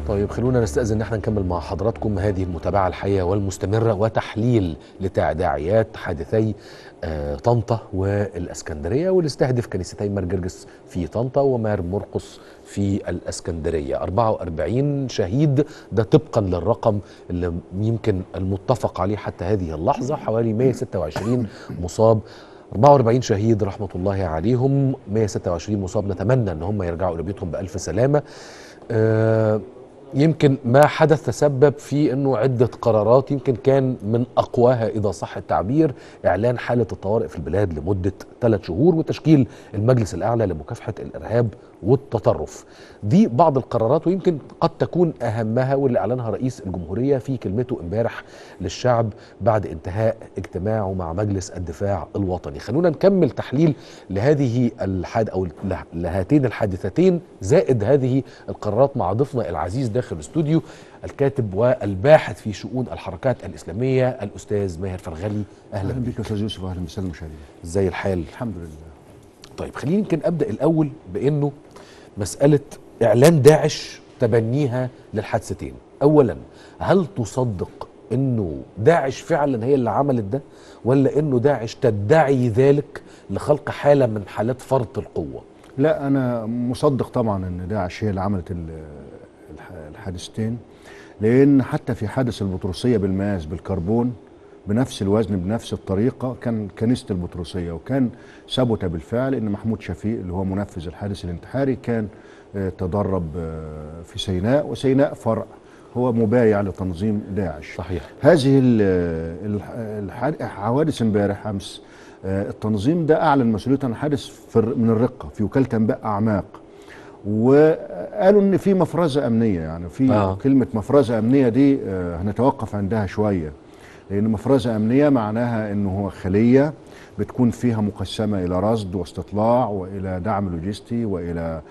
طيب خلونا نستأذن ان احنا نكمل مع حضراتكم هذه المتابعة الحية والمستمرة وتحليل لتداعيات حادثي آه، طنطا والاسكندرية واللي استهدف كنيستي مار جرجس في طنطا ومار مرقس في الاسكندرية 44 شهيد ده طبقا للرقم اللي يمكن المتفق عليه حتى هذه اللحظة حوالي 126 مصاب 44 شهيد رحمة الله عليهم 126 مصاب نتمنى ان هم يرجعوا الى بيوتهم بألف سلامة آه، يمكن ما حدث تسبب في انه عده قرارات يمكن كان من اقواها اذا صح التعبير اعلان حاله الطوارئ في البلاد لمده ثلاث شهور وتشكيل المجلس الاعلى لمكافحه الارهاب والتطرف. دي بعض القرارات ويمكن قد تكون اهمها واللي اعلنها رئيس الجمهوريه في كلمته امبارح للشعب بعد انتهاء اجتماعه مع مجلس الدفاع الوطني. خلونا نكمل تحليل لهذه الحاد او لهاتين الحادثتين زائد هذه القرارات مع ضيفنا العزيز داخل الاستوديو الكاتب والباحث في شؤون الحركات الاسلاميه الاستاذ ماهر فرغلي اهلا اهلا بك يا استاذ يوسف اهلا بالساده المشاهدين ازاي الحال الحمد لله طيب خلينا يمكن ابدا الاول بانه مساله اعلان داعش تبنيها للحادثتين اولا هل تصدق انه داعش فعلا هي اللي عملت ده ولا انه داعش تدعي ذلك لخلق حاله من حالات فرط القوه لا انا مصدق طبعا ان داعش هي اللي عملت ال- الح- الحادثتين لان حتى في حادث البطرسيه بالماس بالكربون بنفس الوزن بنفس الطريقه كان كنيسه البطرسيه وكان ثبت بالفعل ان محمود شفيق اللي هو منفذ الحادث الانتحاري كان آه، تدرب آه، في سيناء وسيناء فرع هو مبايع لتنظيم داعش صحيح هذه ال- ال- الح- الحوادث امبارح امس آه، التنظيم ده اعلن مسؤوليته عن حادث في الر- من الرقه في وكاله انباء اعماق وقالوا ان في مفرزه امنيه يعني في آه. آه. كلمه مفرزه امنيه دي آه، هنتوقف عندها شويه لان مفرزه امنيه معناها انه هو خليه بتكون فيها مقسمه الى رصد واستطلاع والى دعم لوجستي والى آه،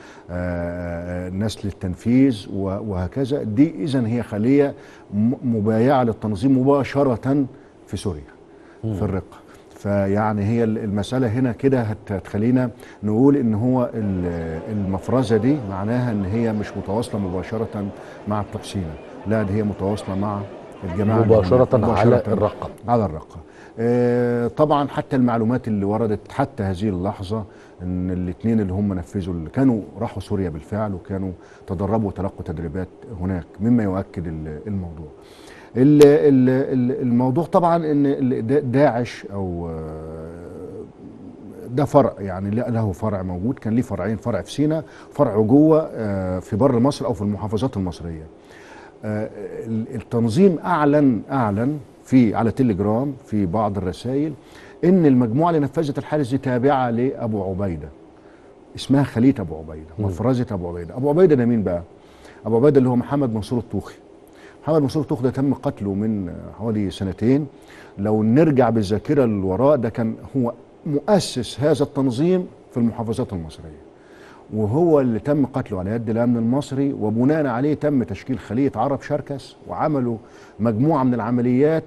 آه، ناس للتنفيذ و- وهكذا دي اذا هي خليه م- مبايعه للتنظيم مباشره في سوريا في الرقه فيعني هي ال- المسألة هنا كده هت- هتخلينا نقول إن هو ال- المفرزة دي معناها إن هي مش متواصلة مباشرة مع التقسيمة لا دي هي متواصلة مع الجماعة اللي هم- مباشره على الرقم على الرقة آه، طبعا حتى المعلومات اللي وردت حتى هذه اللحظة ان الاثنين اللي هم نفذوا اللي كانوا راحوا سوريا بالفعل وكانوا تدربوا وتلقوا تدريبات هناك مما يؤكد ال- الموضوع ال- ال- ال- الموضوع طبعا ان ال- دا- داعش او آه، ده فرع يعني لا له فرع موجود كان ليه فرعين فرع في سيناء فرع جوه آه، في بر مصر او في المحافظات المصريه آه، ال- التنظيم اعلن اعلن في على تليجرام في بعض الرسائل ان المجموعه اللي نفذت الحادث دي تابعه لابو عبيده اسمها خليه ابو عبيده مفرزه ابو عبيده ابو عبيده ده مين بقى ابو عبيده اللي هو محمد منصور الطوخي محمد منصور الطوخي ده تم قتله من آه، حوالي سنتين لو نرجع بالذاكره للوراء ده كان هو مؤسس هذا التنظيم في المحافظات المصريه وهو اللي تم قتله على يد الامن المصري وبناء عليه تم تشكيل خليه عرب شركس وعملوا مجموعه من العمليات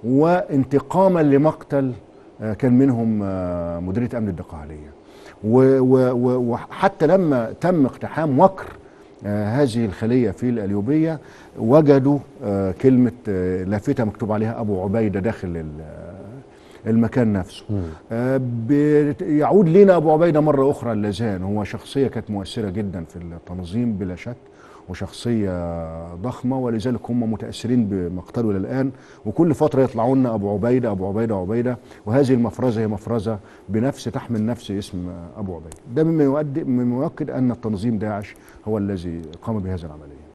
وانتقاما لمقتل آه، كان منهم آه، مديريه امن الدقهليه و- و- و- وحتى لما تم اقتحام وكر آه، هذه الخليه في الاليوبيه وجدوا آه، كلمه آه، لافته مكتوب عليها ابو عبيده داخل ال- آه، المكان نفسه آه، بت- يعود لنا ابو عبيده مره اخرى اللذان هو شخصيه كانت مؤثره جدا في التنظيم بلا شك وشخصيه ضخمه ولذلك هم متاثرين بمقتله الى الان وكل فتره يطلعوا لنا ابو عبيده ابو عبيده ابو عبيده وهذه المفرزه هي مفرزه بنفس تحمل نفس اسم ابو عبيده ده مما يؤدي مما يؤكد ان التنظيم داعش هو الذي قام بهذه العمليه